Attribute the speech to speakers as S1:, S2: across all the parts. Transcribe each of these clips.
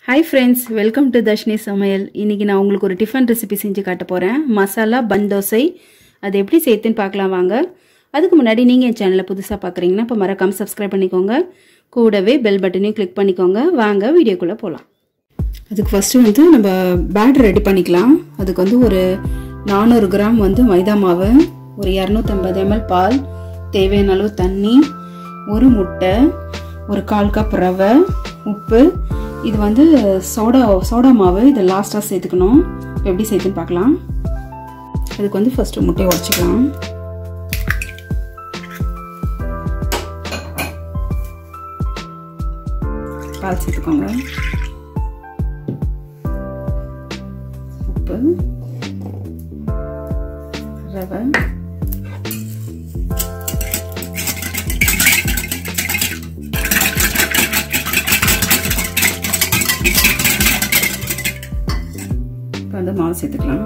S1: hi friends welcome to Dharshini சமையல் இன்றைக்கி நான் உங்களுக்கு ஒரு டிஃபன் ரெசிபி செஞ்சு காட்ட போகிறேன் மசாலா பன் தோசை அது எப்படி சேர்த்துன்னு பார்க்கலாம் வாங்க அதுக்கு முன்னாடி நீங்கள் என் சேனலை புதுசாக பார்க்குறீங்கன்னா இப்போ மறக்காமல் சப்ஸ்கிரைப் பண்ணிக்கோங்க கூடவே பெல் பட்டனையும் கிளிக் பண்ணிக்கோங்க வாங்க வீடியோக்குள்ளே போகலாம் அதுக்கு ஃபஸ்ட்டு வந்து நம்ம பேட்டர் ரெடி பண்ணிக்கலாம் அதுக்கு வந்து ஒரு நானூறு கிராம் வந்து மைதா மாவு ஒரு இரநூத்தம்பது எம்எல் பால் தேவையான அளவு தண்ணி ஒரு முட்டை ஒரு கால் கப் ரவை உப்பு இது வந்து சோடா சோடா மாவு இதை லாஸ்ட்டாக சேர்த்துக்கணும் எப்படி சேர்த்துன்னு பார்க்கலாம் அதுக்கு வந்து ஃபஸ்ட்டு முட்டையை உடச்சிக்கலாம் பால் சேர்த்துக்கோங்க உப்பு ரவை இப்போ வந்து மாவு சேர்த்துக்கலாம்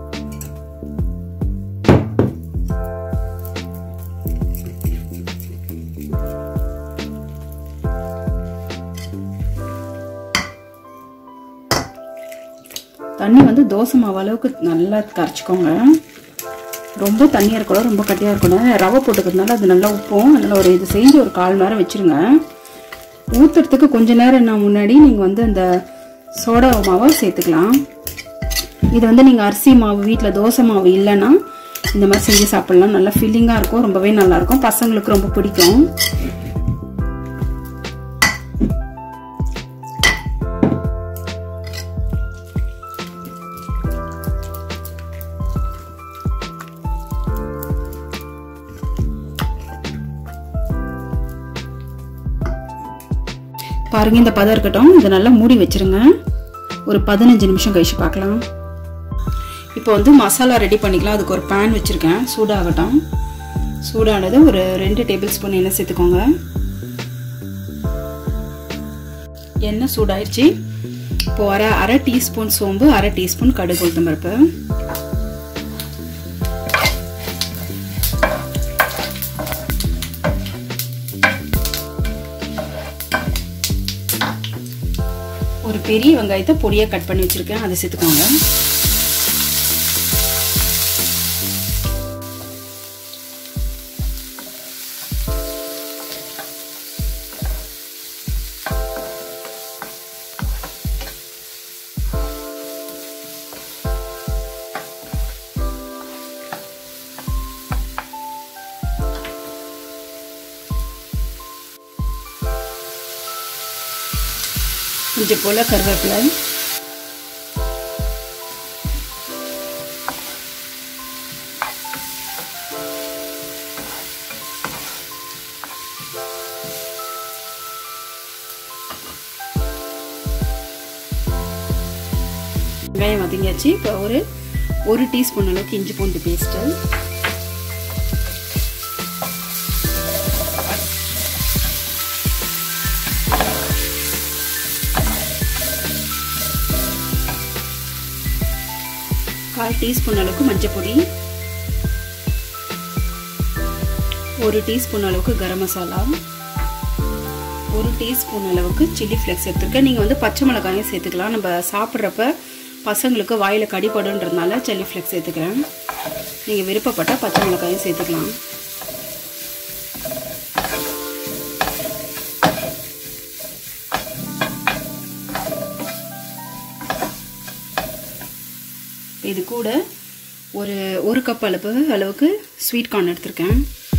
S1: தண்ணி வந்து தோசை மாவு அளவுக்கு நல்லா கரைச்சிக்கோங்க ரொம்ப தண்ணியாக இருக்கக்கூடாது ரொம்ப கட்டியாக இருக்கணும் ரவை போட்டுக்கிறதுனால அது நல்லா உப்பும் அதனால் ஒரு இது செஞ்சு ஒரு கால் நேரம் வச்சுருங்க ஊற்றுறதுக்கு கொஞ்ச நேரம் என்ன முன்னாடி நீங்கள் வந்து அந்த சோடா மாவை சேர்த்துக்கலாம் இது வந்து நீங்கள் அரிசி மாவு வீட்டில் தோசை மாவு இல்லைன்னா இந்த மாதிரி செஞ்சு சாப்பிட்லாம் நல்லா ஃபில்லிங்காக இருக்கும் ரொம்பவே நல்லாயிருக்கும் பசங்களுக்கு ரொம்ப பிடிக்கும் பாருங்க இந்த பதம் இருக்கட்டும் இதை நல்லா மூடி வச்சிருங்க ஒரு பதினஞ்சு நிமிஷம் கழிச்சு பார்க்கலாம் இப்போ வந்து மசாலா ரெடி பண்ணிக்கலாம் அதுக்கு ஒரு பேன் வச்சுருக்கேன் சூடாகட்டும் சூடானது ஒரு ரெண்டு டேபிள் ஸ்பூன் எண்ணெய் சேர்த்துக்கோங்க எண்ணெய் சூடாயிடுச்சு இப்போ அரை அரை டீஸ்பூன் சோம்பு அரை டீஸ்பூன் கடுகு உளுத்தம் பருப்பு ஒரு பெரிய வெங்காயத்தை பொடியாக கட் பண்ணி வச்சுருக்கேன் அதை சேர்த்துக்கோங்க கொஞ்சம் போல் கருவேப்பிலை வெங்காயம் வதங்கியாச்சு இப்போ ஒரு ஒரு டீஸ்பூன் அளவுக்கு இஞ்சி பூண்டு பேஸ்ட்டு கால் டீஸ்பூன் அளவுக்கு மஞ்சள் பொடி ஒரு டீஸ்பூன் அளவுக்கு கரம் மசாலா ஒரு டீஸ்பூன் அளவுக்கு சில்லி ஃப்ளெக்ஸ் எடுத்துருக்கேன் நீங்கள் வந்து பச்சை மிளகாயும் சேர்த்துக்கலாம் நம்ம சாப்பிட்றப்ப பசங்களுக்கு வாயில் கடிப்படுன்றதுனால சில்லி ஃப்ளெக்ஸ் சேர்த்துக்கிறேன் நீங்கள் விருப்பப்பட்டால் பச்சை மிளகாயும் சேர்த்துக்கலாம் இது கூட ஒரு ஒரு கப் அளவு அளவுக்கு ஸ்வீட் கார்ன் எடுத்திருக்கேன்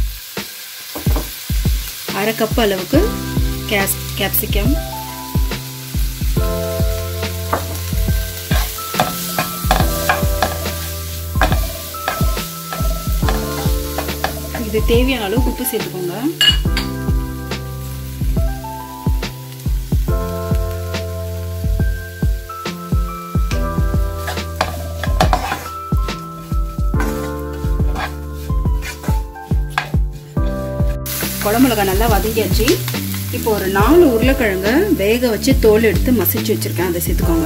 S1: அரை கப் அளவுக்கு கேஸ் கேப்சிகம் இது தேவையான அளவு உப்பு சேர்த்துக்கோங்க குழம்புலகா நல்லா வதங்கியாச்சு இப்போ ஒரு நாலு உருளைக்கிழங்க வேக வச்சு தோல் எடுத்து மசிச்சு வச்சிருக்கேன் அதை சேர்த்துக்கோங்க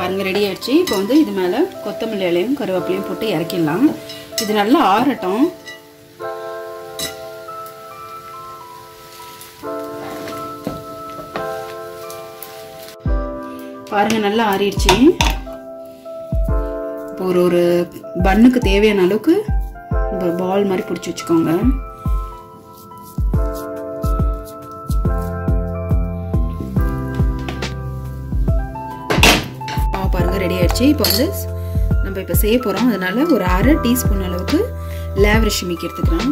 S1: பாருங்க ரெடி ஆயிடுச்சு இப்போ வந்து இது மேலே கொத்தமல்லி இலையும் கருவேப்பிலையும் போட்டு இறக்கிடலாம் இது நல்லா ஆறட்டும் பாருங்க நல்லா ஆறிடுச்சு இப்போ ஒரு ஒரு பன்னுக்கு தேவையான அளவுக்கு ஒரு பால் மாதிரி பிடிச்சி வச்சுக்கோங்க மாவு பாருங்க ரெடி ஆயிடுச்சு இப்போ வந்து நம்ம இப்போ செய்ய போகிறோம் அதனால ஒரு அரை டீஸ்பூன் அளவுக்கு லேவரிஷ் மிக் எடுத்துக்கிறேன்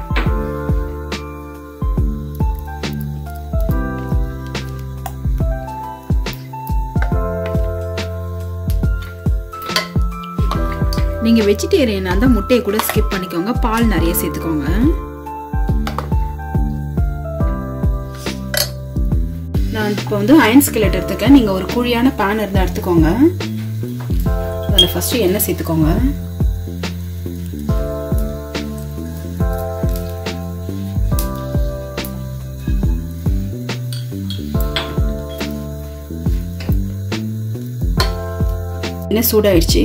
S1: நீங்கள் வெஜிடேரியன் அந்த முட்டையை கூட ஸ்கிப் பண்ணிக்கோங்க பால் நிறைய சேர்த்துக்கோங்க நான் இப்போ வந்து அயன் ஸ்கிலெட் எடுத்துக்கேன் நீங்கள் ஒரு குழியான பேன் இருந்தால் எடுத்துக்கோங்க அதில் ஃபஸ்ட்டு எண்ணெய் சேர்த்துக்கோங்க எண்ணெய் சூடாயிடுச்சு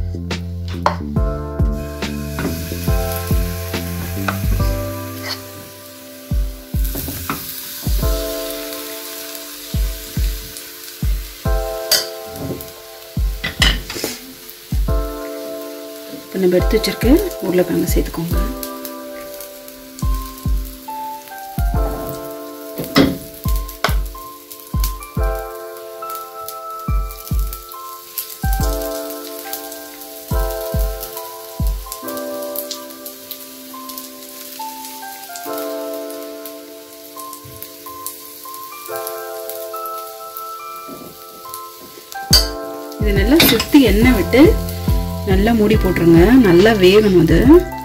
S1: இப்போ நம்ம எடுத்து வச்சிருக்க உருளைக்கிழங்கு சேர்த்துக்கோங்க இது நல்லா சுத்தி எண்ணெய் விட்டு நல்லா மூடி போட்டுருங்க நல்லா வேகணும் அது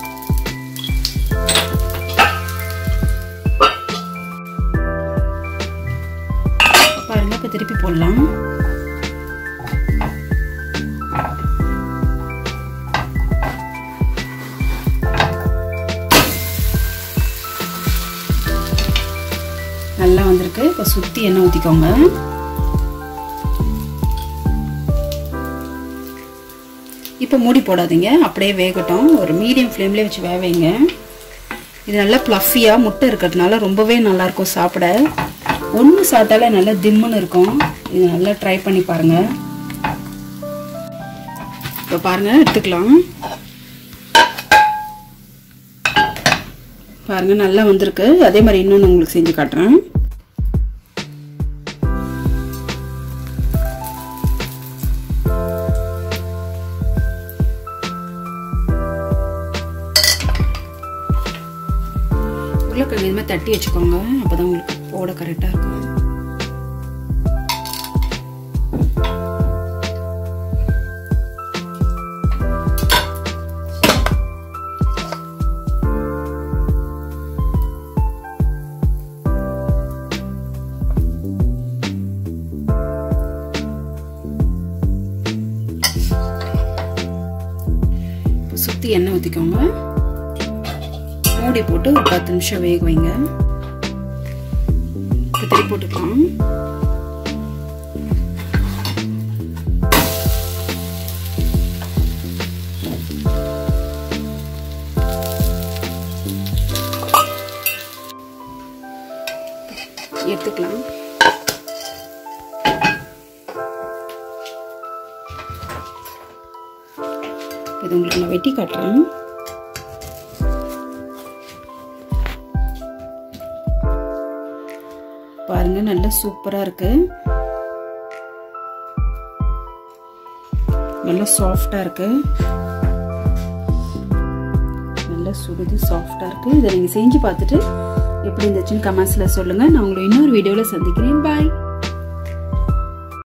S1: பாருங்க இப்ப திருப்பி போடலாம் நல்லா வந்திருக்கு இப்போ சுத்தி எண்ணெய் ஊற்றிக்கோங்க இப்போ மூடி போடாதீங்க அப்படியே வேகட்டும் ஒரு மீடியம் ஃப்ளேம்லேயே வச்சு வேவைங்க இது நல்லா ப்ளஃபியாக முட்டை இருக்கிறதுனால ரொம்பவே நல்லாயிருக்கும் சாப்பிட ஒன்று சாப்பிட்டாலே நல்லா திம்முன்னு இருக்கும் இது நல்லா ட்ரை பண்ணி பாருங்கள் இப்போ பாருங்கள் எடுத்துக்கலாம் பாருங்கள் நல்லா வந்திருக்கு அதே மாதிரி இன்னொன்று உங்களுக்கு செஞ்சு காட்டுறேன் உருளைக்கிழங்கு இது மாதிரி தட்டி வச்சுக்கோங்க அப்பதான் உங்களுக்கு போட கரெக்டாக இருக்கும் சுற்றி எண்ணெய் ஊற்றிக்கோங்க மூடி போட்டு ஒரு பத்து நிமிஷம் வேக வைங்க திருப்பி போட்டுக்கலாம் எடுத்துக்கலாம் இது உங்களுக்கு நான் வெட்டி காட்டுறேன் பாருங்க நல்லா சூப்பரா இருக்கு நல்லா சாஃப்டா இருக்கு நல்லா சுடுது சாஃப்டா இருக்கு இதை நீங்க செஞ்சு பார்த்துட்டு எப்படி இருந்துச்சுன்னு கமெண்ட்ஸ்ல சொல்லுங்க நான் உங்களை இன்னொரு வீடியோல சந்திக்கிறேன் பாய்